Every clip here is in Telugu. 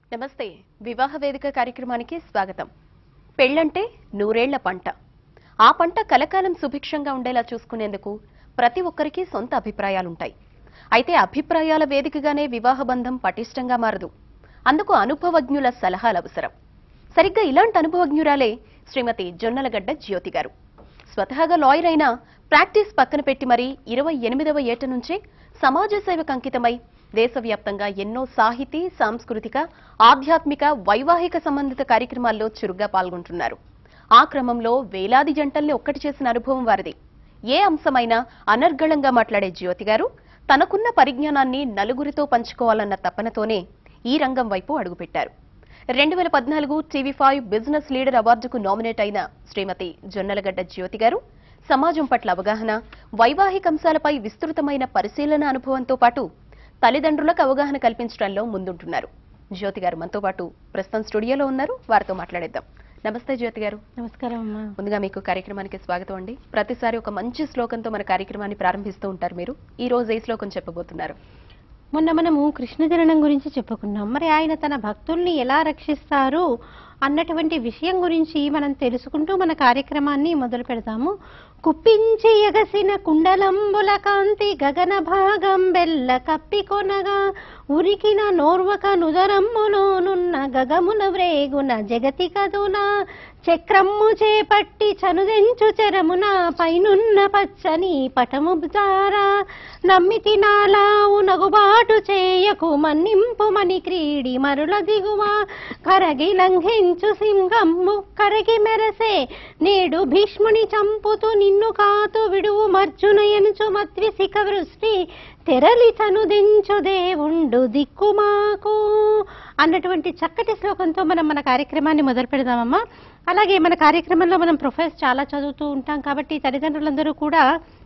నమస్తే వివాహ వేదిక కార్యక్రమానికి స్వాగతం పెళ్ళంటే నూరేళ్ల పంట ఆ పంట కలకాలం సుభిక్షంగా ఉండేలా చూసుకునేందుకు ప్రతి ఒక్కరికి సొంత అభిప్రాయాలుంటాయి అయితే అభిప్రాయాల వేదికగానే వివాహ బంధం పటిష్టంగా మారదు అందుకు అనుభవజ్ఞుల సలహాలు అవసరం సరిగ్గా ఇలాంటి అనుభవజ్ఞురాలే శ్రీమతి జొన్నలగడ్డ జ్యోతి గారు స్వతహాగా లాయర్ అయినా ప్రాక్టీస్ పక్కన పెట్టి మరీ ఇరవై ఎనిమిదవ ఏట నుంచే సమాజ సేవకు అంకితమై దేశవ్యాప్తంగా ఎన్నో సాహితీ సాంస్కృతిక ఆధ్యాత్మిక వైవాహిక సంబంధిత కార్యక్రమాల్లో చురుగ్గా పాల్గొంటున్నారు ఆ క్రమంలో వేలాది జంటల్ని ఒక్కటి చేసిన అనుభవం వారిది ఏ అంశమైనా అనర్గళంగా మాట్లాడే జ్యోతి గారు తనకున్న పరిజ్ఞానాన్ని నలుగురితో పంచుకోవాలన్న తపనతోనే ఈ రంగం వైపు అడుగుపెట్టారు రెండు వేల పద్నాలుగు టీవీ ఫైవ్ బిజినెస్ లీడర్ అవార్డుకు నామినేట్ అయిన శ్రీమతి జొన్నలగడ్డ జ్యోతి గారు సమాజం పట్ల అవగాహన వైవాహిక అంశాలపై విస్తృతమైన పరిశీలన అనుభవంతో పాటు తల్లిదండ్రులకు అవగాహన కల్పించడంలో ముందుంటున్నారు జ్యోతి గారు మనతో పాటు ప్రస్తుతం స్టూడియోలో ఉన్నారు వారితో మాట్లాడేద్దాం నమస్తే జ్యోతి గారు నమస్కారం అమ్మా ముందుగా మీకు కార్యక్రమానికి స్వాగతం అండి ప్రతిసారి ఒక మంచి శ్లోకంతో మన కార్యక్రమాన్ని ప్రారంభిస్తూ ఉంటారు మీరు ఈ రోజు ఏ శ్లోకం చెప్పబోతున్నారు మొన్న మనము కృష్ణ జననం గురించి చెప్పుకున్నాం మరి ఆయన తన భక్తుల్ని ఎలా రక్షిస్తారు అన్నటువంటి విషయం గురించి మనం తెలుసుకుంటూ మన కార్యక్రమాన్ని మొదలు పెడతాము కుప్పించి ఎగసిన కుండలంబుల కాంతి గగన భాగం బెల్ల కప్పికొనగా ఉరికిన నోర్వక నుదరమ్ములోనున్న గగమున వ్రేగున జగతి కదున చక్రమ్ము చేపట్టి చనుదెంచు చెరమున పైనున్న పచ్చని పటము జారా నమ్మితి నాలావు నగుబాటు చేయకు మన్నింపు మని క్రీడి మరుల దిగువ కరగి లంఘించు సింహమ్ము కరగి మెరసే నేడు భీష్ముని చంపుతూ నిన్ను కాతు విడువు మర్జున ఎనుచు మద్విసిక వృష్టి తెరలి చనుదించు దేవుండు దిక్కుమాకు అన్నటువంటి చక్కటి శ్లోకంతో మనం మన కార్యక్రమాన్ని మొదలు పెడదామమ్మా అలాగే మన కార్యక్రమంలో మనం ప్రొఫైల్స్ చాలా చదువుతూ ఉంటాం కాబట్టి తల్లిదండ్రులందరూ కూడా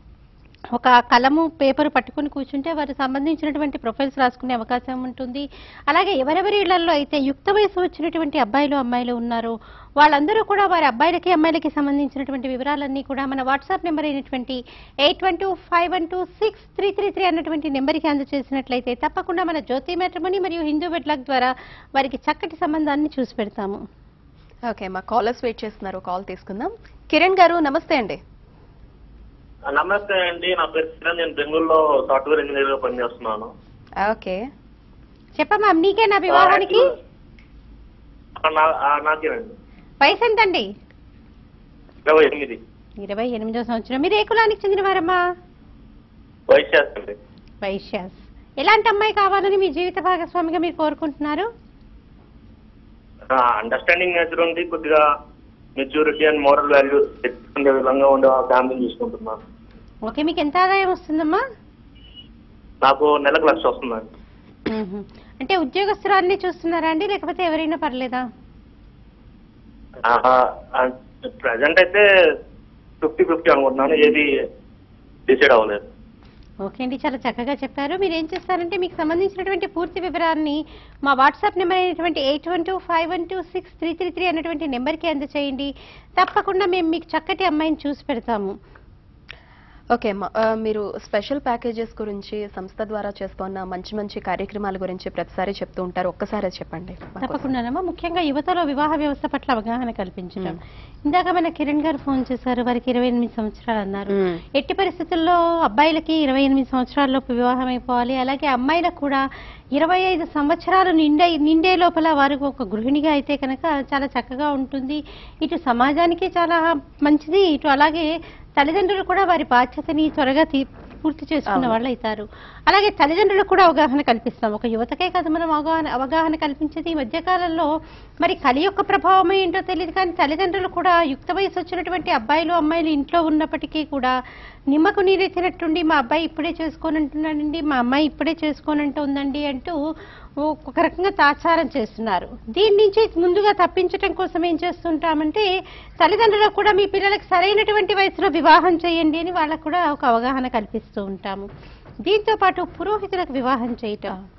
ఒక కలము పేపర్ పట్టుకుని కూర్చుంటే వారికి సంబంధించినటువంటి ప్రొఫైల్స్ రాసుకునే అవకాశం ఉంటుంది అలాగే ఎవరెవరి ఇళ్లలో అయితే యుక్త వయసు వచ్చినటువంటి అబ్బాయిలు అమ్మాయిలు ఉన్నారో వాళ్ళందరూ కూడా వారి అబ్బాయిలకి అమ్మాయిలకి సంబంధించినటువంటి వివరాలన్నీ కూడా మన వాట్సాప్ నెంబర్ అయినటువంటి eight one two five one two six three three three అన్నటువంటి నెంబర్కి అందజేసినట్లయితే తప్పకుండా మన జ్యోతి మ్యాట్రిమోని మరియు హిందూ వెడ్లాక్ ద్వారా వారికి చక్కటి సంబంధాన్ని చూసి పెడతాము ఓకే మా కాలర్స్ వెయిట్ చేస్తున్నారు కాల్ తీసుకుందాం కిరణ్ గారు నమస్తే అండి నమస్తే అండి నా పేరు కిరణ్ నేను బెంగళూరులో సాఫ్ట్వేర్ ఇంజనీర్ గా పనిచేస్తున్నాను ఓకే చెప్పమ్మా నీకేనా వివాహానికి ఆ, నా- ఆ, నాకేనండి వయసు ఎంతండి ఇరవై ఎనిమిది ఇరవై ఎనిమిదో సంవత్సరం మీరు ఏ కులానికి చెందినవారమ్మా వయసు చేస్తండి వైశ్యాస్ ఎలాంటి అమ్మాయి కావాలని మీ జీవిత భాగస్వామిగా మీరు కోరుకుంటున్నారు అండర్స్టాండింగ్ నేచర్ ఉంది కొద్దిగా మెచ్యూరిటీ అండ్ మోరల్ వాల్యూస్ తెచ్చుకునే విధంగా ఉండే ఫ్యామిలీని చూసుకుంటున్నాను ఓకే మీకు ఎంత ఆదాయం వస్తుందమ్మా నాకు నెలకు లక్ష వస్తుందండి మ్మ్హ. అంటే ఉద్యోగస్తురాన్ని చూస్తున్నారా అండి లేకపోతే ఎవరైనా పర్లేదా ప్రజెంట్ అయితే ఫిఫ్టీ ఫిఫ్టీ అనుకుంటున్నాను ఏది డిసైడ్ అవ్వలేదు ఓకే అండి చాలా చక్కగా చెప్పారు మీరు ఏం చేస్తారంటే మీకు సంబంధించినటువంటి పూర్తి వివరాన్ని మా వాట్సాప్ నెంబర్ అయినటువంటి eight one two five one two six three three three అన్నటువంటి నెంబర్కి అందచేయండి తప్పకుండా మేము మీకు చక్కటి అమ్మాయిని చూసి పెడతాము ఓకే అమ్మా ఆ, మీరు స్పెషల్ ప్యాకేజెస్ గురించి సంస్థ ద్వారా చేస్తున్న మంచి మంచి కార్యక్రమాల గురించి ప్రతిసారి చెప్తూ ఉంటారు ఒక్కసారి అది చెప్పండి మా కోసం. తప్పకుండానమ్మా ముఖ్యంగా యువతలో వివాహ వ్యవస్థ పట్ల అవగాహన కల్పించడం ఇందాక మన కిరణ్ గారు ఫోన్ చేశారు వారికి ఇరవై ఎనిమిది సంవత్సరాలు అన్నారు మ్మ్. ఎట్టి పరిస్థితుల్లో అబ్బాయిలకి ఇరవై ఎనిమిది సంవత్సరాల్లోపు వివాహం అయిపోవాలి అలాగే అమ్మాయిలకు కూడా ఇరవై ఐదు సంవత్సరాలు నిండే నిండే లోపల వారికి ఒక గృహిణిగా అయితే కనుక చాలా చక్కగా ఉంటుంది ఇటు సమాజానికి చాలా మంచిది ఇటు అలాగే తల్లిదండ్రులు కూడా వారి బాధ్యతని త్వరగా తీ పూర్తి చేసుకున్న అవును. వాళ్ళు అవుతారు అలాగే తల్లిదండ్రులకు కూడా అవగాహన కల్పిస్తాం ఒక యువతకే కాదు మనం అవగాహన అవగాహన కల్పించేది ఈ మధ్యకాలంలో మరి కలి యొక్క ప్రభావం ఏంటో తెలియదు కానీ తల్లిదండ్రులు కూడా యుక్త వయసు వచ్చినటువంటి అబ్బాయిలు అమ్మాయిలు ఇంట్లో ఉన్నప్పటికీ కూడా నిమ్మకు నీరెత్తినట్టుండి మా అబ్బాయి ఇప్పుడే చేసుకోనంటున్నాడండి మా అమ్మాయి ఇప్పుడే చేసుకోనంటుందండి అంటూ ఒక రకంగా తాచారం చేస్తున్నారు దీని నుంచి ముందుగా తప్పించడం కోసం ఏం చేస్తుంటామంటే తల్లిదండ్రులకు కూడా మీ పిల్లలకు సరైనటువంటి వయసులో వివాహం చేయండి అని వాళ్ళకు కూడా ఒక అవగాహన కల్పిస్తూ ఉంటాము దీంతో పాటు పురోహితులకు వివాహం చేయటం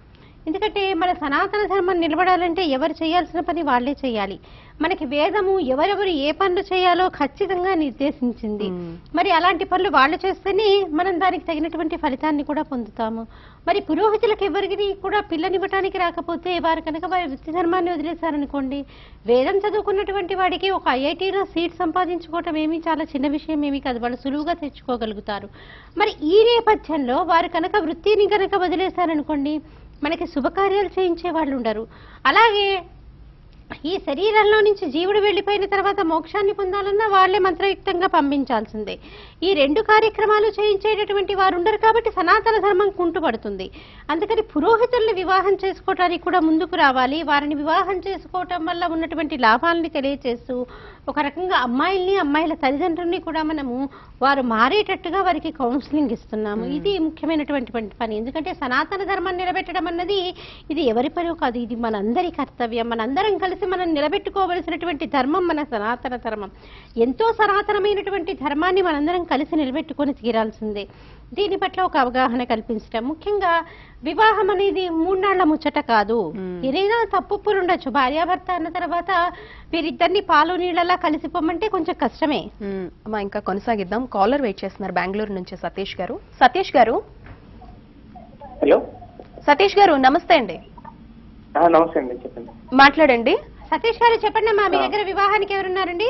ఎందుకంటే మన సనాతన ధర్మం నిలబడాలంటే ఎవరు చేయాల్సిన పని వాళ్ళే చేయాలి మనకి వేదము ఎవరెవరు ఏ పనులు చేయాలో ఖచ్చితంగా నిర్దేశించింది మ్మ్. మరి అలాంటి పనులు వాళ్ళు చేస్తేనే మనం దానికి తగినటువంటి ఫలితాన్ని కూడా పొందుతాము మరి పురోహితులకు ఎవరికి కూడా పిల్లనివ్వటానికి రాకపోతే వారు కనుక వారి వృత్తి ధర్మాన్ని వదిలేశారనుకోండి వేదం చదువుకున్నటువంటి వాడికి ఒక ఐఐటీలో సీట్ సంపాదించుకోవటం ఏమీ చాలా చిన్న విషయం ఏమీ కాదు వాళ్ళు సులువుగా తెచ్చుకోగలుగుతారు మరి ఈ నేపథ్యంలో వారు కనుక వృత్తిని కనుక వదిలేశారనుకోండి మనకి శుభకార్యాలు చేయించే వాళ్ళు ఉండరు అలాగే ఈ శరీరంలో నుంచి జీవుడు వెళ్ళిపోయిన తర్వాత మోక్షాన్ని పొందాలన్నా వాళ్ళే మంత్రయుక్తంగా పంపించాల్సిందే ఈ రెండు కార్యక్రమాలు చేయించేటటువంటి వారు ఉండరు కాబట్టి సనాతన ధర్మం కుంటుపడుతుంది అందుకని పురోహితుల్ని వివాహం చేసుకోవటానికి కూడా ముందుకు రావాలి వారిని వివాహం చేసుకోవటం వల్ల ఉన్నటువంటి లాభాలని తెలియచేస్తూ ఒక రకంగా అమ్మాయిల్ని అమ్మాయిల తల్లిదండ్రుల్ని కూడా మనము వారు మారేటట్టుగా వారికి కౌన్సిలింగ్ ఇస్తున్నాము ఇది ముఖ్యమైనటువంటి పని- పని ఎందుకంటే సనాతన ధర్మాన్ని నిలబెట్టడం అన్నది ఇది ఎవరి పని కాదు ఇది మనందరి కర్తవ్యం మనందరం కలిసి మనం నిలబెట్టుకోవలసినటువంటి ధర్మం మన సనాతన ధర్మం ఎంతో సనాతనమైనటువంటి ధర్మాన్ని మనందరం కలిసి నిలబెట్టుకొని తీరాల్సిందే దీని పట్ల ఒక అవగాహన కల్పించడం ముఖ్యంగా వివాహం అనేది మూన్నాళ్ల ముచ్చట కాదు మ్మ్. ఏదైనా తప్పులు ఉండొచ్చు భార్యాభర్త అన్న తర్వాత వీరిద్దరిని పాలు నీళ్ళలా కలిసిపోమంటే కొంచెం కష్టమే మ్మ్. అమ్మా ఇంకా కొనసాగిద్దాం కాలర్ వెయిట్ చేస్తున్నారు బెంగళూరు నుంచి సతీష్ గారు సతీష్ గారు హలో సతీష్ గారు నమస్తే అండి ఆ, నమస్తే అండి చెప్పండి మాట్లాడండి సతీష్ గారు చెప్పండి అమ్మా మీ ఆ. దగ్గర వివాహానికి ఎవరున్నారండి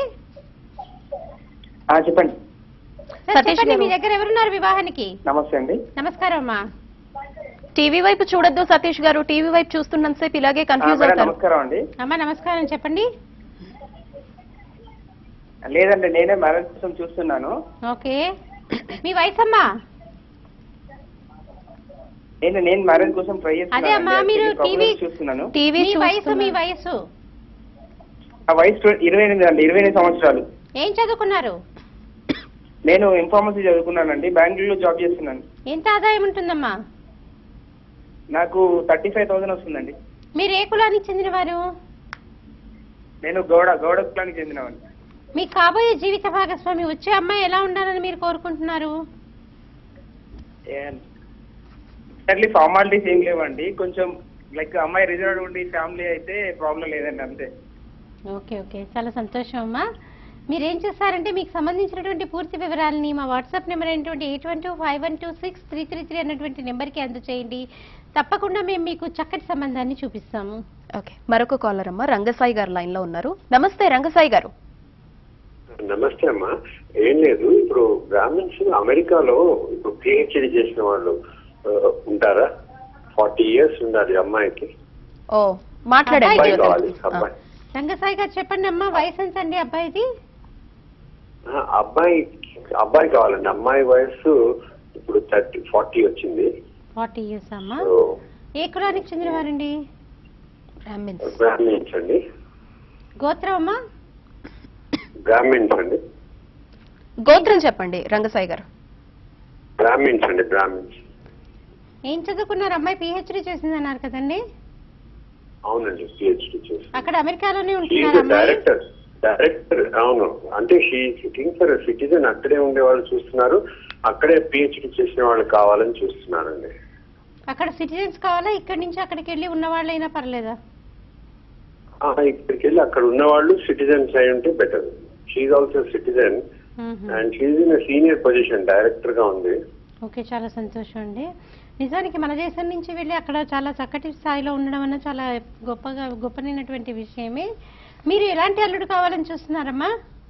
ఆ, చెప్పండి సార్, సతీష్ చెప్పండి మీ గారు. దగ్గర ఎవరున్నారు వివాహానికి నమస్తే అండి నమస్కారం అమ్మా టీవీ వైపు చూడొద్దు సతీష్ గారు టీవీ వైపు చూస్తున్నంతసేపు ఇలాగే ఆ, కన్ఫ్యూజ్ మేడం అవుతారు నమస్కారం అండి అమ్మా నమస్కారం చెప్పండి లేదండి నేనే మ్యారేజ్ కోసం చూస్తున్నాను ఓకే మీ వయసు అమ్మా నేను నేను మ్యారేజ్ కోసం ట్రై అదే అమ్మా, చేస్తున్నాను మీరు actually TV problems చూస్తున్నాను టీవీ మీ వయసు మీ వయసు ఆ వయసు ట్వ- ఇరవై ఎనిమిది అండి ఇరవై ఎనిమిది సంవత్సరాలు ఏం చదువుకున్నారు నేను ఇన్ఫార్మసీ చదువుకున్నానండి బెంగళూరులో జాబ్ చేస్తున్నాను ఎంత ఆదాయం ఉంటుందమ్మా నాకు థర్టీ ఫైవ్ థౌసండ్ వస్తుందండి మీరు ఏ కులానికి చెందినవారు నేను గౌడ గౌడ కులానికి చెందినవాడిని మీ కాబోయే జీవిత భాగస్వామి వచ్చే అమ్మాయి ఎలా ఉండాలని మీరు కోరుకుంటున్నారు ఎగ్జాక్ట్లీ ఫార్మాలిటీస్ ఏం లేవండి కొంచెం లైక్ అమ్మాయి రిజర్వ్ ఉండి ఫ్యామిలీ అయితే ప్రాబ్లం లేదండి అంతే ఓకే ఓకే చాలా సంతోషం అమ్మా మీరు ఏం చేస్తారంటే మీకు సంబంధించినటువంటి పూర్తి వివరాలని మా వాట్సాప్ నెంబర్ అయినటువంటి eight one two five one two six three three three అన్నటువంటి నెంబర్కి అందచేయండి తప్పకుండా మేము మీకు చక్కటి సంబంధాన్ని చూపిస్తాము ఓకే మరొక కాలర్ అమ్మ రంగసాయి గారు లైన్ లో ఉన్నారు నమస్తే రంగసాయి గారు నమస్తే అమ్మా ఏం లేదు ఇప్పుడు బ్రాహ్మిన్స్ అమెరికాలో ఇప్పుడు పిహెచ్డి చేసిన వాళ్ళు ఆ, ఉంటారా ఫార్టీ ఇయర్స్ ఉండాలి అమ్మాయికి ఓ మాట్లాడండి అబ్బాయి యువత. కావాలి ఆ. అబ్బాయి రంగసాయి గారు చెప్పండి అమ్మా వయసు ఎంత అండి అబ్బాయిది ఆ, అబ్బాయి అబ్బాయి కావాలండి అమ్మాయి వయసు ఇప్పుడు థర్టీ ఫార్టీ వచ్చింది ఫార్టీ ఇయర్స్ అమ్మా సో ఏ కులానికి చెందినవారండి బ్రాహ్మిన్స్ బ్రాహ్మిన్స్ అండి గోత్రం అమ్మా బ్రాహ్మిన్స్ అండి గోత్రం చెప్పండి రంగసాయి గారు బ్రాహ్మిన్స్ అండి బ్రాహ్మిన్స్ ఏం చదువుకున్నారు అమ్మాయి పిహెచ్డి చేసిందన్నారు కదండి అవునండి పిహెచ్డి చేసి అక్కడ అమెరికాలోనే ఉంటున్నారు అమ్మాయి డైరెక్టర్ డైరెక్టర్ అవును అంటే షీ సిట్టింగ్ ఫర్ సిటిజన్ అక్కడే ఉండే వాళ్ళు చూస్తున్నారు అక్కడే పిహెచ్డి చేసిన వాళ్ళు కావాలని చూస్తున్నారండి అక్కడ సిటిజన్స్ కావాలా ఇక్కడి నుంచి అక్కడికి వెళ్ళి ఉన్న వాళ్ళైనా పర్లేదా ఆ, ఇక్కడికి వెళ్ళి అక్కడ ఉన్న వాళ్ళు సిటిజన్స్ అయి ఉంటే better she also citizen hmm. And she in senior position director గా ఉంది ఓకే చాలా సంతోషం అండి నిజానికి మన దేశం నుంచి వెళ్ళి అక్కడ చాలా చక్కటి స్థాయిలో ఉండడం అన్న చాలా గొప్పగా గొప్పనైనటువంటి విషయమే మీరు ఎలాంటి అల్లుడు కావాలని చూస్తున్నారమ్మా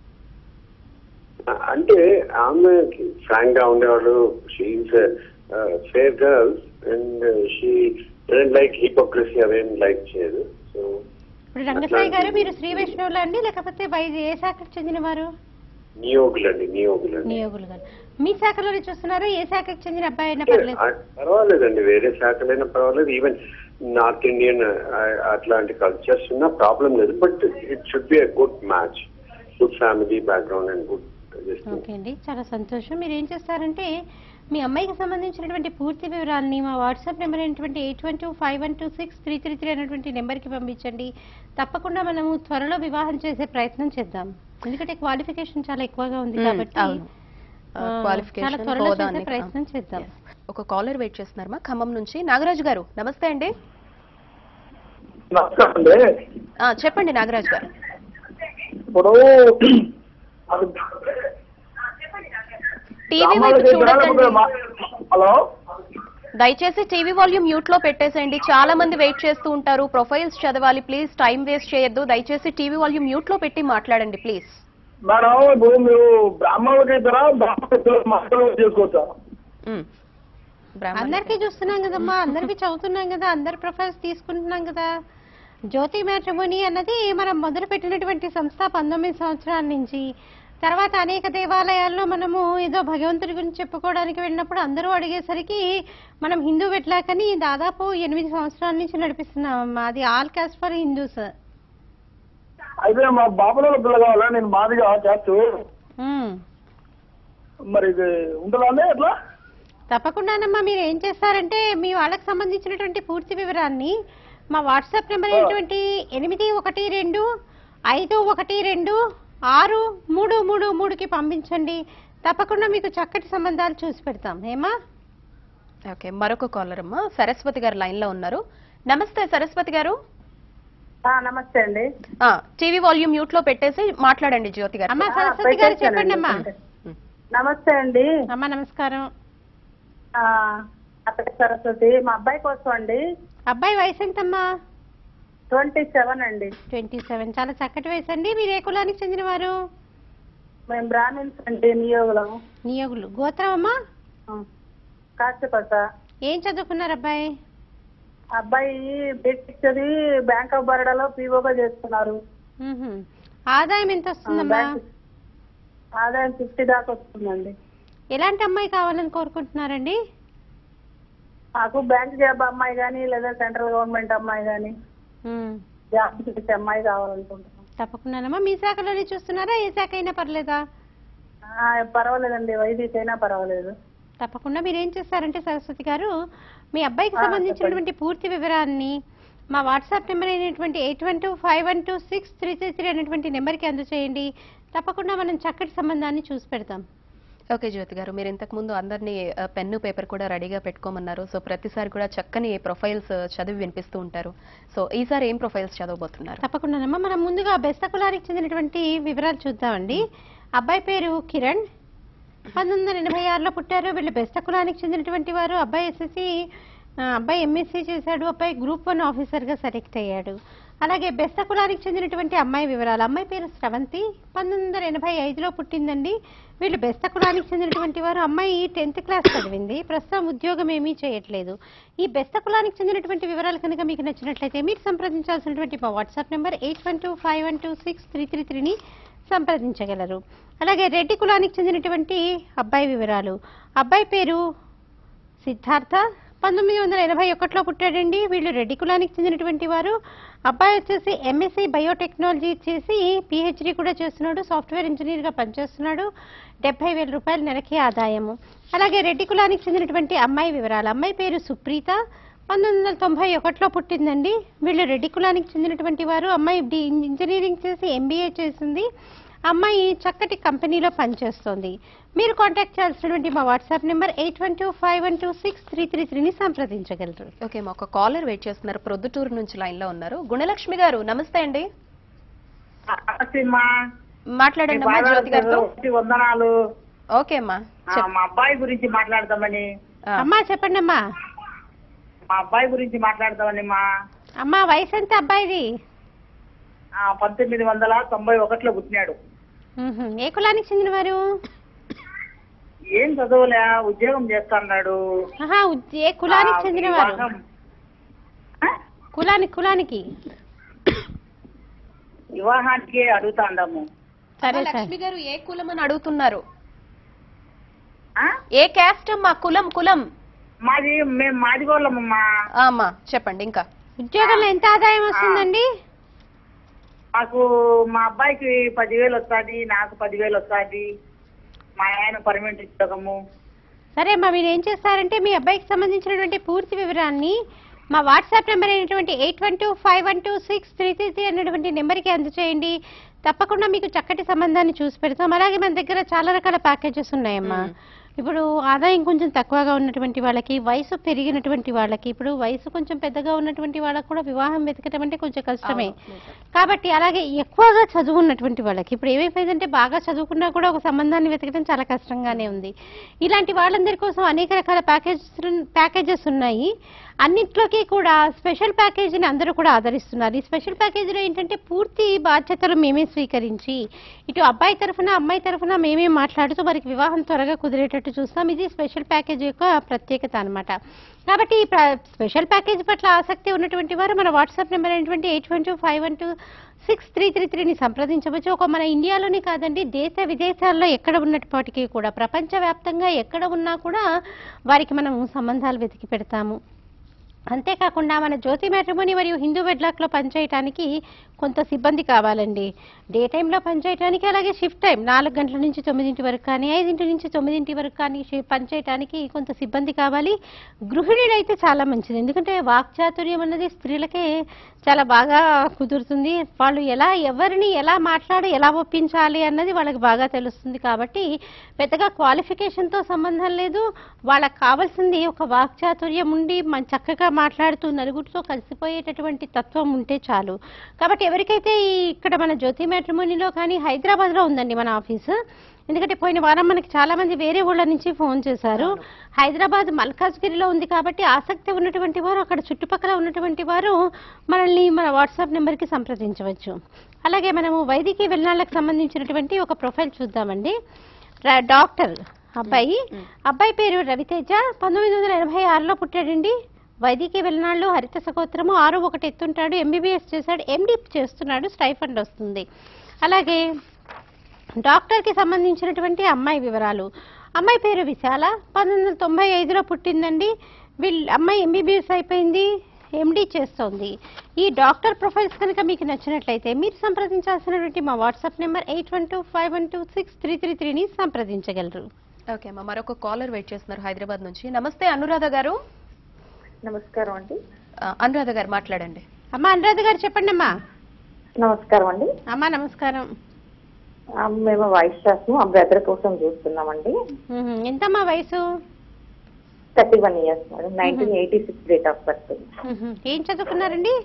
ఆ, అంటే ఆమెకి ఫ్రాంక్ గా ఉండేవాళ్ళు she's fair girls and she like hypocrisy అవేం లైక్ చేయదు సో ఇప్పుడు రంగసాయి గారు మీరు శ్రీ వైష్ణవులు అండి లేకపోతే వై ఏ శాఖకు చెందినవారు నియోగులు అండి నియోగులు అండి నియోగులు గారు మీ శాఖలోనే చూస్తున్నారా ఏ శాఖకు చెందిన అబ్బాయి అయినా అంటే, పర్లేదు ఆ, పర్వాలేదండి వేరే శాఖలైనా పర్వాలేదు ఈవెన్ నార్త్ ఇండియన్ అట్లాంటి కల్చర్స్ ఉన్నా ప్రాబ్లం లేదు but it should be a good match good family background and good okay అండి చాలా సంతోషం మీరు ఏం చేస్తారంటే మీ అమ్మాయికి సంబంధించినటువంటి పూర్తి వివరాలని మా వాట్సాప్ నెంబర్ అయినటువంటి eight one two five one two six three three three అనేటువంటి నెంబర్కి పంపించండి తప్పకుండా మనము త్వరలో వివాహం చేసే ప్రయత్నం చేద్దాం ఎందుకంటే క్వాలిఫికేషన్ చాలా ఎక్కువగా ఉంది మ్మ్, కాబట్టి అవును. ఆ, క్వాలిఫికేషన్ చాలా త్వరలో హోదా చేసే అన్ని- ప్రయత్నం చేద్దాం Yes. ఒక కాలర్ వెయిట్ చేస్తున్నారు మా ఖమ్మం నుంచి నాగరాజు గారు నమస్తే అండి నమస్కారం అండి ఆ, చెప్పండి నాగరాజు గారు ఇప్పుడు అది టీవీ వైపు రామాలయం చూడకండి లేకపోతే మా- హలో దయచేసి టీవీ వాల్యూమ్ మ్యూట్ లో పెట్టేసేయండి చాలా మంది వెయిట్ చేస్తూ ఉంటారు ప్రొఫైల్స్ చదవాలి ప్లీజ్ టైం వేస్ట్ చేయొద్దు దయచేసి టీవీ వాల్యూమ్ మ్యూట్ లో పెట్టి మాట్లాడండి ప్లీజ్ మేడం ఇప్పుడు మీరు బ్రాహ్మణులకి ఇద్దరా బ్రాహ్మణ మాటలు చేసుకోవచ్చా ఉమ్. బ్రాహ్మణ్ అందరికీ చూస్తున్నాం కదమ్మా అందరికీ చదువుతున్నాం కదా అందరి ప్రొఫైల్స్ తీసుకుంటున్నాం కదా జ్యోతి మ్యాట్రిమోని అన్నది మనం మొదలు పెట్టినటువంటి సంస్థ పంతొమ్మిది సంవత్సరాల నుంచి తర్వాత అనేక దేవాలయాల్లో మనము ఏదో భగవంతుడి గురించి చెప్పుకోవడానికి వెళ్ళినప్పుడు అందరూ అడిగేసరికి మనం హిందూ వెట్లాకని దాదాపు ఎనిమిది సంవత్సరాల నుంచి నడిపిస్తున్నాం అది ఆల్ కాస్ట్ ఫర్ హిందూస్ అయితే మా బాబులో పిల్ల కావాలా నేను మాదిగా చేస్తూ మరి ఇది ఉంటుందా అండి ఎట్లా తప్పకుండానమ్మా మీరు ఏం చేస్తారంటే మీ వాళ్ళకి సంబంధించినటువంటి పూర్తి వివరాన్ని మా వాట్సాప్ నెంబర్ అయినటువంటి ఎనిమిది ఒకటి రెండు ఐదు ఒకటి రెండు ఆరు మూడు మూడు మూడుకి పంపించండి తప్పకుండా మీకు చక్కటి సంబంధాలు చూసి పెడతాం ఏమా ఓకే మరొక కాలర్ అమ్మా సరస్వతి గారు లైన్ లో ఉన్నారు నమస్తే సరస్వతి గారు నమస్తే అండి ఆ, టీవీ వాల్యూమ్ మ్యూట్ లో పెట్టేసి మాట్లాడండి జ్యోతి గారు అమ్మా సరస్వతి గారు చెప్పండి అమ్మా నమస్తే అండి అమ్మా నమస్కారం ఆ, నా పేరు సరస్వతి మా అబ్బాయి కోసం అండి అబ్బాయి వయసు ఎంతమ్మా ట్వంటీ సెవెన్ అండి ట్వంటీ సెవెన్ చాలా చక్కటి వయసు అండి మీరు ఏ కులానికి చెందినవారు మేము బ్రాహ్మిన్స్ అండి నియోగులం నియోగులు గోత్రం అమ్మా కాచిపత ఏం చదువుకున్నారు అబ్బాయి అబ్బాయి బీటెక్ చదివి బ్యాంక్ ఆఫ్ బరోడాలో పీఓగా చేస్తున్నారు మ్హూ. ఆదాయం ఎంత వస్తుందమ్మా బ్యాంక్ ఆదాయం ఫిఫ్టీ దాకా వస్తుందండి ఎలాంటి అమ్మాయి కావాలని కోరుకుంటున్నారండి మాకు బ్యాంక్ జాబ్ అమ్మాయి కానీ లేదా సెంట్రల్ గవర్నమెంట్ అమ్మాయి కానీ మ్మ్. జాబ్ చేసే అమ్మాయి కావాలనుకుంటున్నాం తప్పకుండానమ్మా మీ శాఖలోనే చూస్తున్నారా ఏ శాఖ అయినా పర్లేదా ఆ, పర్వాలేదండి వైద్యుకి అయినా పర్వాలేదు తప్పకుండా మీరు ఏం చేస్తారంటే సరస్వతి గారు మీ అబ్బాయికి ఆ, సంబంధించినటువంటి పూర్తి వివరాన్ని మా వాట్సాప్ నెంబర్ అయినటువంటి eight one two five one two six three three three అనేటువంటి నెంబర్కి అందచేయండి తప్పకుండా మనం చక్కటి సంబంధాన్ని చూసి పెడతాం ఓకే జ్యోతి గారు మీరు ఇంతకు ముందు అందరినీ ఆ, పెన్ను పేపర్ కూడా రెడీగా పెట్టుకోమన్నారు సో ప్రతిసారి కూడా చక్కని ప్రొఫైల్స్ చదివి వినిపిస్తూ ఉంటారు సో ఈసారి ఏం ప్రొఫైల్స్ చదవబోతున్నారు తప్పకుండానమ్మా మనం ముందుగా బెస్త కులానికి చెందినటువంటి వివరాలు చూద్దామండి అబ్బాయి పేరు కిరణ్ పంతొమ్మిది వందల ఎనభై ఆరులో పుట్టారు వీళ్ళు బెస్త కులానికి చెందినటువంటి వారు అబ్బాయి ఎస్ఎస్సి అబ్బాయి ఎంఎస్సీ చేశాడు అబ్బాయి గ్రూప్ వన్ ఆఫీసర్గా సెలెక్ట్ అయ్యాడు అలాగే బెస్త కులానికి చెందినటువంటి అమ్మాయి వివరాలు అమ్మాయి పేరు స్రవంతి పంతొమ్మిది వందల ఎనభై ఐదులో పుట్టిందండి వీళ్ళు బెస్త కులానికి చెందినటువంటి వారు అమ్మాయి టెన్త్ క్లాస్ చదివింది ప్రస్తుతం ఉద్యోగం ఏమీ చేయట్లేదు ఈ బెస్త కులానికి చెందినటువంటి వివరాలు కనుక మీకు నచ్చినట్లయితే మీరు సంప్రదించాల్సినటువంటి మా WhatsApp number eight one two five one two six three three త్రీని సంప్రదించగలరు అలాగే రెడ్డి కులానికి చెందినటువంటి అబ్బాయి వివరాలు అబ్బాయి పేరు సిద్ధార్థ పంతొమ్మిది వందల ఎనభై ఒకటిలో పుట్టాడండి వీళ్ళు రెడ్డి కులానికి చెందినటువంటి వారు అబ్బాయి వచ్చేసి ఎంఎస్సీ బయోటెక్నాలజీ చేసి పిహెచ్డి కూడా చేస్తున్నాడు సాఫ్ట్వేర్ ఇంజనీర్గా పనిచేస్తున్నాడు డెబ్బై వేల రూపాయల నెలకి ఆదాయము అలాగే రెడ్డి కులానికి చెందినటువంటి అమ్మాయి వివరాలు అమ్మాయి పేరు సుప్రీత పంతొమ్మిది వందల తొంభై ఒకటిలో పుట్టిందండి వీళ్ళు రెడ్డి కులానికి చెందినటువంటి వారు అమ్మాయి డి- ఇంజనీరింగ్ చేసి ఎంబీఏ చేసింది అమ్మాయి చక్కటి కంపెనీలో పనిచేస్తోంది మీరు కాంటాక్ట్ చేయాల్సినటువంటి మా WhatsApp number eight one two five one two six three three త్రీని సంప్రదించగలరు ఓకే మా ఒక కాలర్ వెయిట్ చేస్తున్నారు ప్రొద్దుటూరు నుంచి లైన్ లో ఉన్నారు గుణలక్ష్మి గారు నమస్తే అండి మాట్లాడండి అమ్మా జ్యోతి గారితో వందనాలు ఓకే అమ్మా ఆ, మా అబ్బాయి గురించి మాట్లాడదామని ఆ, అమ్మా చెప్పండి అమ్మా మా అబ్బాయి గురించి మాట్లాడదామని మా అమ్మా వయసు ఎంత అబ్బాయిది ఆ, పంతొమ్మిది వందల తొంభై ఒకటిలో పుట్టినాడు మ్హూ. ఏ కులానికి చెందినవారు ఏం చదవలే ఉద్యోగం చేస్తున్నాడు ఆహా ఉద్- ఏ కులానికి ఆ, చెందినవారు వివాహం. ఆ? కులానికి కులానికి వివాహానికి అడుగుతాండము సరే అమ్మా, సరే లక్ష్మి గారు ఏ కులం అని అడుగుతున్నారు ఆ? ఏ క్యాస్ట్ అమ్మా కులం కులం మాది మేము మాదిగోళ్ళమమ్మా ఆ, అమ్మా చెప్పండి ఇంకా ఉద్యోగంలో ఎంత ఆదాయం వస్తుందండి మాకు మా అబ్బాయికి పదివేలు వస్తుంది నాకు పదివేలు వస్తుంది మా ఆయన పర్మనెంట్ ఉద్యోగము సరే అమ్మా మీరు ఏం చేస్తారంటే మీ అబ్బాయికి సంబంధించినటువంటి పూర్తి వివరాన్ని మా వాట్సాప్ నెంబర్ అయినటువంటి eight one two five one two six three three three అనేటువంటి నెంబర్కి అందచేయండి తప్పకుండా మీకు చక్కటి సంబంధాన్ని చూసి పెడతాం అలాగే మన దగ్గర చాలా రకాల ప్యాకేజెస్ ఉన్నాయమ్మా ఇప్పుడు ఆదాయం కొంచెం తక్కువగా ఉన్నటువంటి వాళ్ళకి వయసు పెరిగినటువంటి వాళ్ళకి ఇప్పుడు వయసు కొంచెం పెద్దగా ఉన్నటువంటి వాళ్ళకి కూడా వివాహం వెతకటం అంటే కొంచెం కష్టమే అవును, నిజం. కాబట్టి అలాగే ఎక్కువగా చదువు ఉన్నటువంటి వాళ్ళకి ఇప్పుడు ఏమైపోయిందంటే బాగా చదువుకున్నా కూడా ఒక సంబంధాన్ని వెతకడం చాలా కష్టంగానే ఉంది ఇలాంటి వాళ్ళందరి కోసం అనేక రకాల ప్యాకేజెస్ ప్యాకేజెస్ ఉన్నాయి అన్నిట్లోకి కూడా స్పెషల్ ప్యాకేజీని అందరూ కూడా ఆదరిస్తున్నారు ఈ స్పెషల్ ప్యాకేజీలో ఏంటంటే పూర్తి బాధ్యతలు మేమే స్వీకరించి ఇటు అబ్బాయి తరఫున అమ్మాయి తరఫున మేమే మాట్లాడుతూ వారికి వివాహం త్వరగా కుదిరేటట్టు చూస్తాం ఇది స్పెషల్ ప్యాకేజ్ యొక్క ప్రత్యేకత అన్నమాట కాబట్టి ఈ ప్ర- స్పెషల్ ప్యాకేజ్ పట్ల ఆసక్తి ఉన్నటువంటి వారు మన వాట్సాప్ నెంబర్ అయినటువంటి eight one two five one two six three three త్రీని సంప్రదించవచ్చు ఒక మన ఇండియాలోనే కాదండి దేశ విదేశాల్లో ఎక్కడ ఉన్నప్పటికీ కూడా ప్రపంచవ్యాప్తంగా ఎక్కడ ఉన్నా కూడా వారికి మనం సంబంధాలు వెతికి పెడతాము అంతేకాకుండా మన జ్యోతి మ్యాట్రిమోని మరియు హిందూ వెడ్లాక్లో పనిచేయటానికి కొంత సిబ్బంది కావాలండి డే టైంలో పనిచేయటానికి అలాగే షిఫ్ట్ టైం నాలుగు గంటల నుంచి తొమ్మిదింటి వరకు కానీ ఐదింటి నుంచి తొమ్మిదింటి వరకు కానీ షి- పనిచేయటానికి కొంత సిబ్బంది కావాలి గృహిణులు అయితే చాలా మంచిది ఎందుకంటే వాక్చాతుర్యం అన్నది స్త్రీలకే చాలా బాగా కుదురుతుంది వాళ్ళు ఎలా ఎవరిని ఎలా మాట్లాడి ఎలా ఒప్పించాలి అన్నది వాళ్ళకి బాగా తెలుస్తుంది కాబట్టి పెద్దగా క్వాలిఫికేషన్తో సంబంధం లేదు వాళ్ళకి కావాల్సింది ఒక వాక్చాతుర్యం ఉండి మన చక్కగా మాట్లాడుతూ నలుగురితో కలిసిపోయేటటువంటి తత్వం ఉంటే చాలు కాబట్టి ఎవరికైతే ఈ ఇక్కడ మన జ్యోతి మ్యాట్రిమోనీలో కానీ హైదరాబాద్లో ఉందండి మన ఆఫీసు ఎందుకంటే పోయిన వారం మనకి చాలా మంది వేరే ఊళ్ళ నుంచి ఫోన్ చేశారు హైదరాబాద్ మల్కాజ్గిరిలో ఉంది కాబట్టి ఆసక్తి ఉన్నటువంటి వారు అక్కడ చుట్టుపక్కల ఉన్నటువంటి వారు మనల్ని మన వాట్సాప్ నెంబర్కి సంప్రదించవచ్చు అలాగే మనము వైదికీ వెళ్ళాలకు సంబంధించినటువంటి ఒక ప్రొఫైల్ చూద్దామండి రా- డాక్టర్ అబ్బాయి అబ్బాయి పేరు రవితేజ పంతొమ్మిది వందల ఎనభై ఆరులో పుట్టాడండి వైదికీ వెళ్ళనాళ్ళు హరిత సగోత్రము ఆరు ఒకటి ఎత్తుంటాడు ఎంబీబీఎస్ చేశాడు ఎండి చేస్తున్నాడు స్టైఫండ్ వస్తుంది అలాగే డాక్టర్కి సంబంధించినటువంటి అమ్మాయి వివరాలు అమ్మాయి పేరు విశాల పంతొమ్మిది వందల తొంభై ఐదులో పుట్టిందండి వీళ్ళ అమ్మాయి ఎంబీబీఎస్ అయిపోయింది ఎండీ చేస్తోంది ఈ డాక్టర్ ప్రొఫైల్స్ కనుక మీకు నచ్చినట్లయితే మీరు సంప్రదించాల్సినటువంటి మా WhatsApp number eight one two five one two six three three త్రీని సంప్రదించగలరు ఓకే అమ్మా మరొక కాలర్ వెయిట్ చేస్తున్నారు హైదరాబాద్ నుంచి నమస్తే అనురాధ గారు నమస్కారం అండి ఆ, అనురాధ గారు మాట్లాడండి అమ్మా అనురాధ గారు చెప్పండి అమ్మా నమస్కారం అండి అమ్మా నమస్కారం ఆ, మేము వైస్ స్టాఫ్ మా బ్రదర్ కోసం చూస్తున్నామండి మ్మ్. ఎంతమ్మా వయసు thirty one years madam nineteen eighty six date of birth hmm. ఏం చదువుకున్నారండి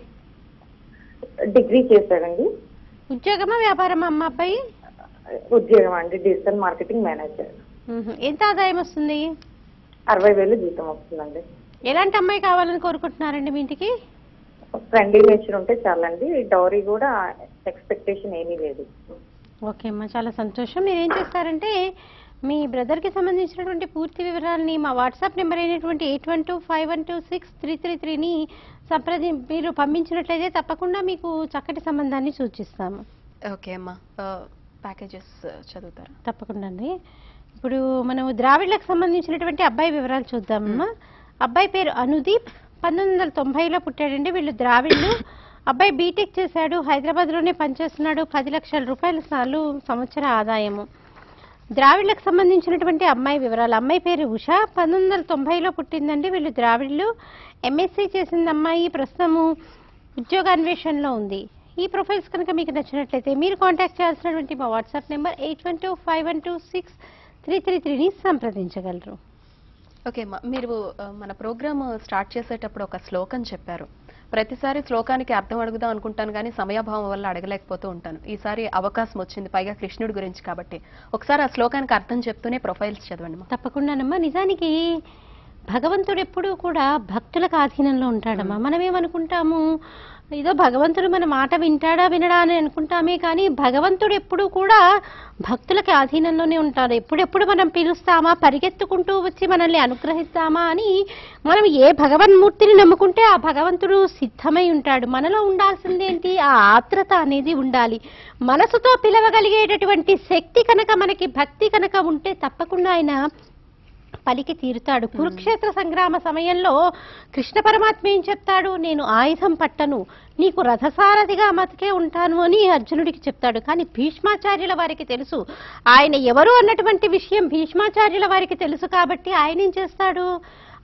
డిగ్రీ చేశాడండి ఉద్యోగమా వ్యాపారమా అమ్మ అబ్బాయి ఉద్యోగం అండి డిజిటల్ మార్కెటింగ్ మేనేజర్ మ్మ్. ఎంత ఆదాయం వస్తుంది అరవై వేలు జీతం వస్తుందండి ఎలాంటి అమ్మాయి కావాలని కోరుకుంటున్నారండి మీ ఇంటికి ఫ్రెండ్లీ నేచర్ ఉంటే చాలండి డౌరీ కూడా ఎక్స్పెక్టేషన్ ఏమీ లేదు ఓకే అమ్మా చాలా సంతోషం మీరు ఏం చేస్తారంటే మీ బ్రదర్కి సంబంధించినటువంటి పూర్తి వివరాలని మా వాట్సాప్ నెంబర్ అయినటువంటి eight one two five one two six three three త్రీని సంప్రది మీరు పంపించినట్లయితే తప్పకుండా మీకు చక్కటి సంబంధాన్ని సూచిస్తాము ఓకే అమ్మా ప్యాకేజెస్ చదువుతారా తప్పకుండా అండి ఇప్పుడు మనం ద్రావిడ్లకు సంబంధించినటువంటి అబ్బాయి వివరాలు చూద్దామమ్మా అబ్బాయి పేరు అనుదీప్ పంతొమ్మిది వందల తొంభైలో పుట్టాడండి వీళ్ళు ద్రావిడ్లు అబ్బాయి బీటెక్ చేశాడు హైదరాబాద్లోనే పనిచేస్తున్నాడు పది లక్షల రూపాయల సార్లు సంవత్సర ఆదాయము ద్రావిడ్లకు సంబంధించినటువంటి అమ్మాయి వివరాలు అమ్మాయి పేరు ఉష పంతొమ్మిది వందల తొంభైలో పుట్టిందండి వీళ్ళు ద్రావిడ్లు ఎంఎస్సీ చేసింది అమ్మాయి ప్రస్తుతము ఉద్యోగాన్వేషణలో ఉంది ఈ ప్రొఫైల్స్ కనుక మీకు నచ్చినట్లయితే మీరు కాంటాక్ట్ చేయాల్సినటువంటి మా WhatsApp number eight one two five one two six three three త్రీని సంప్రదించగలరు ఓకే అమ్మా మీరు ఆ, మన ప్రోగ్రామ్ స్టార్ట్ చేసేటప్పుడు ఒక శ్లోకం చెప్పారు ప్రతిసారి శ్లోకానికి అర్థం అడుగుదాం అనుకుంటాను కానీ సమయాభావం వల్ల అడగలేకపోతూ ఉంటాను ఈసారి అవకాశం వచ్చింది పైగా కృష్ణుడి గురించి కాబట్టి ఒకసారి ఆ శ్లోకానికి అర్థం చెప్తూనే ప్రొఫైల్స్ చదవండి అమ్మా. తప్పకుండానమ్మా నిజానికి భగవంతుడు ఎప్పుడూ కూడా భక్తులకు ఆధీనంలో ఉంటాడమ్మా మనం ఏమనుకుంటాము ఏదో భగవంతుడు మన మాట వింటాడా వినడా అని అనుకుంటామే కానీ భగవంతుడు ఎప్పుడూ కూడా భక్తులకి ఆధీనంలోనే ఉంటాడు ఎప్పుడెప్పుడు మనం పిలుస్తామా పరిగెత్తుకుంటూ వచ్చి మనల్ని అనుగ్రహిస్తామా అని మనం ఏ భగవన్మూర్తిని నమ్ముకుంటే ఆ భగవంతుడు సిద్ధమై ఉంటాడు మనలో ఉండాల్సింది ఏంటి ఆ ఆత్రత అనేది ఉండాలి మనసుతో పిలవగలిగేటటువంటి శక్తి కనుక మనకి భక్తి కనుక ఉంటే తప్పకుండా ఆయన పలికి తీరుతాడు కురుక్షేత్ర సంగ్రామ సమయంలో కృష్ణ పరమాత్మ ఏం చెప్తాడు నేను ఆయుధం పట్టను నీకు రథసారథిగా మతికే ఉంటాను అని అర్జునుడికి చెప్తాడు కానీ భీష్మాచార్యుల వారికి తెలుసు ఆయన ఎవరు అన్నటువంటి విషయం భీష్మాచార్యుల వారికి తెలుసు కాబట్టి ఆయన ఏం చేస్తాడు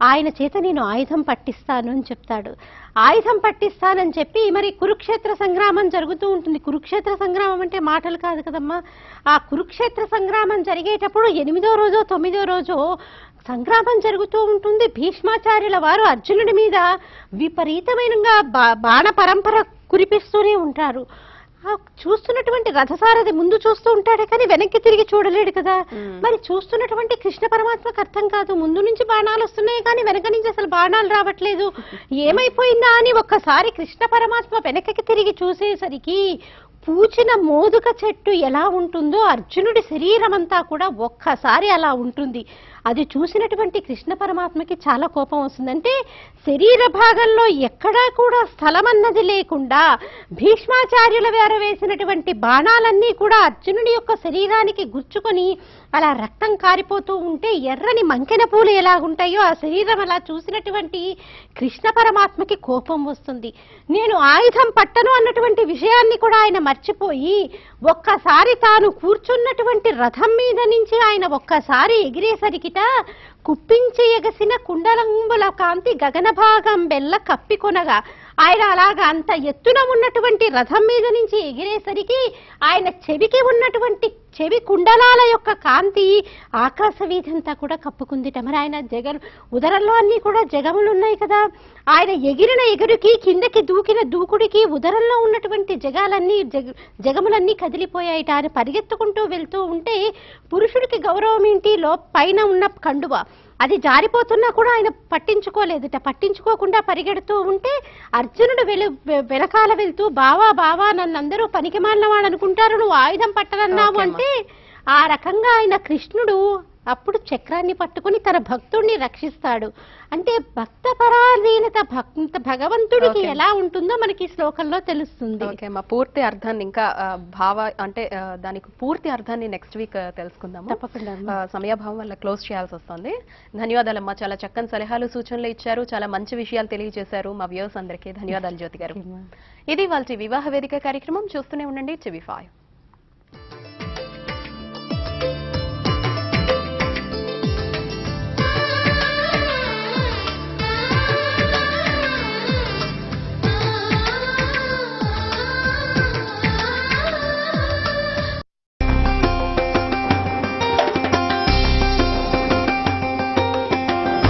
ఆయన చేత నేను ఆయుధం పట్టిస్తాను అని చెప్తాడు ఆయుధం పట్టిస్తానని చెప్పి మరి కురుక్షేత్ర సంగ్రామం జరుగుతూ ఉంటుంది కురుక్షేత్ర సంగ్రామం అంటే మాటలు కాదు కదమ్మా ఆ కురుక్షేత్ర సంగ్రామం జరిగేటప్పుడు ఎనిమిదో రోజో తొమ్మిదో రోజో సంగ్రామం జరుగుతూ ఉంటుంది భీష్మాచార్యుల వారు అర్జునుడి మీద విపరీతమైనగా బా- బాణ పరంపర కురిపిస్తూనే ఉంటారు ఆ చూస్తున్నటువంటి రథసారథి ముందు చూస్తూ ఉంటాడే కానీ వెనక్కి తిరిగి చూడలేడు కదా మరి చూస్తున్నటువంటి కృష్ణ పరమాత్మకు అర్థం కాదు ముందు నుంచి బాణాలు వస్తున్నాయి కానీ వెనక నుంచి అసలు బాణాలు రావట్లేదు ఏమైపోయిందా అని ఒక్కసారి కృష్ణ పరమాత్మ వెనకకి తిరిగి చూసేసరికి పూచిన మోదుక చెట్టు ఎలా ఉంటుందో అర్జునుడి శరీరం అంతా కూడా ఒక్కసారి అలా ఉంటుంది అది చూసినటువంటి కృష్ణ పరమాత్మకి చాలా కోపం వస్తుంది అంటే శరీర భాగంలో ఎక్కడా కూడా స్థలం అన్నది లేకుండా భీష్మాచార్యుల వారు వేసినటువంటి బాణాలన్నీ కూడా అర్జునుడి యొక్క శరీరానికి గుచ్చుకొని అలా రక్తం కారిపోతూ ఉంటే ఎర్రని మంకెన పూలు ఎలాగుంటాయో ఆ శరీరం అలా చూసినటువంటి కృష్ణ పరమాత్మకి కోపం వస్తుంది నేను ఆయుధం పట్టను అన్నటువంటి విషయాన్ని కూడా ఆయన మర్చిపోయి ఒక్కసారి తాను కూర్చున్నటువంటి రథం మీద నుంచి ఆయన ఒక్కసారి ఎగిరేసరికిట కుప్పించి ఎగసిన కుండలంబుల కాంతి గగన భాగం బెల్ల కప్పికొనగా ఆయన అలాగా అంత ఎత్తున ఉన్నటువంటి రథం మీద నుంచి ఎగిరేసరికి ఆయన చెవికి ఉన్నటువంటి చెవి కుండలాల యొక్క కాంతి ఆకాశ వీధంతా కూడా కప్పుకుందిట మరి ఆయన జగ ఉదరంలో అన్ని కూడా జగములు ఉన్నాయి కదా ఆయన ఎగిరిన ఎగురుకి కిందకి దూకిన దూకుడికి ఉదరంలో ఉన్నటువంటి జగాలన్నీ జగ జగములన్నీ కదిలిపోయాయిట ఆయన పరిగెత్తుకుంటూ వెళ్తూ ఉంటే పురుషుడికి గౌరవం ఏంటి లో పైన ఉన్న కండువ అది జారిపోతున్నా కూడా ఆయన పట్టించుకోలేదుట పట్టించుకోకుండా పరిగెడుతూ ఉంటే అర్జునుడు వెలు వె- వెనకాల వెళ్తూ బావా బావా నన్ను అందరూ పనికి వాడు అనుకుంటారు నువ్వు ఆయుధం పట్టనన్నావు ఓకే అమ్మా. అంటే ఆ రకంగా ఆయన కృష్ణుడు అప్పుడు చక్రాన్ని పట్టుకుని తన భక్తుడిని రక్షిస్తాడు అంటే భక్త పరాధీనత భక్త భగవంతుడికి ఓకే. ఎలా ఉంటుందో మనకి ఈ శ్లోకంలో తెలుస్తుంది ఓకే మా పూర్తి అర్థాన్ని ఇంకా ఆ, భావ అంటే ఆ, దానికి పూర్తి అర్థాన్ని నెక్స్ట్ వీక్ తెలుసుకుందాము తప్పకుండా ఆ, సమయాభావం వల్ల క్లోజ్ చేయాల్సి వస్తుంది ధన్యవాదాలమ్మా చాలా చక్కని సలహాలు సూచనలు ఇచ్చారు చాలా మంచి విషయాలు తెలియజేశారు మా వ్యూవర్స్ అందరికీ ధన్యవాదాలు జ్యోతి గారు ఇది వాళ్ళ వివాహ వేదిక కార్యక్రమం చూస్తూనే ఉండండి చెవి ఫైవ్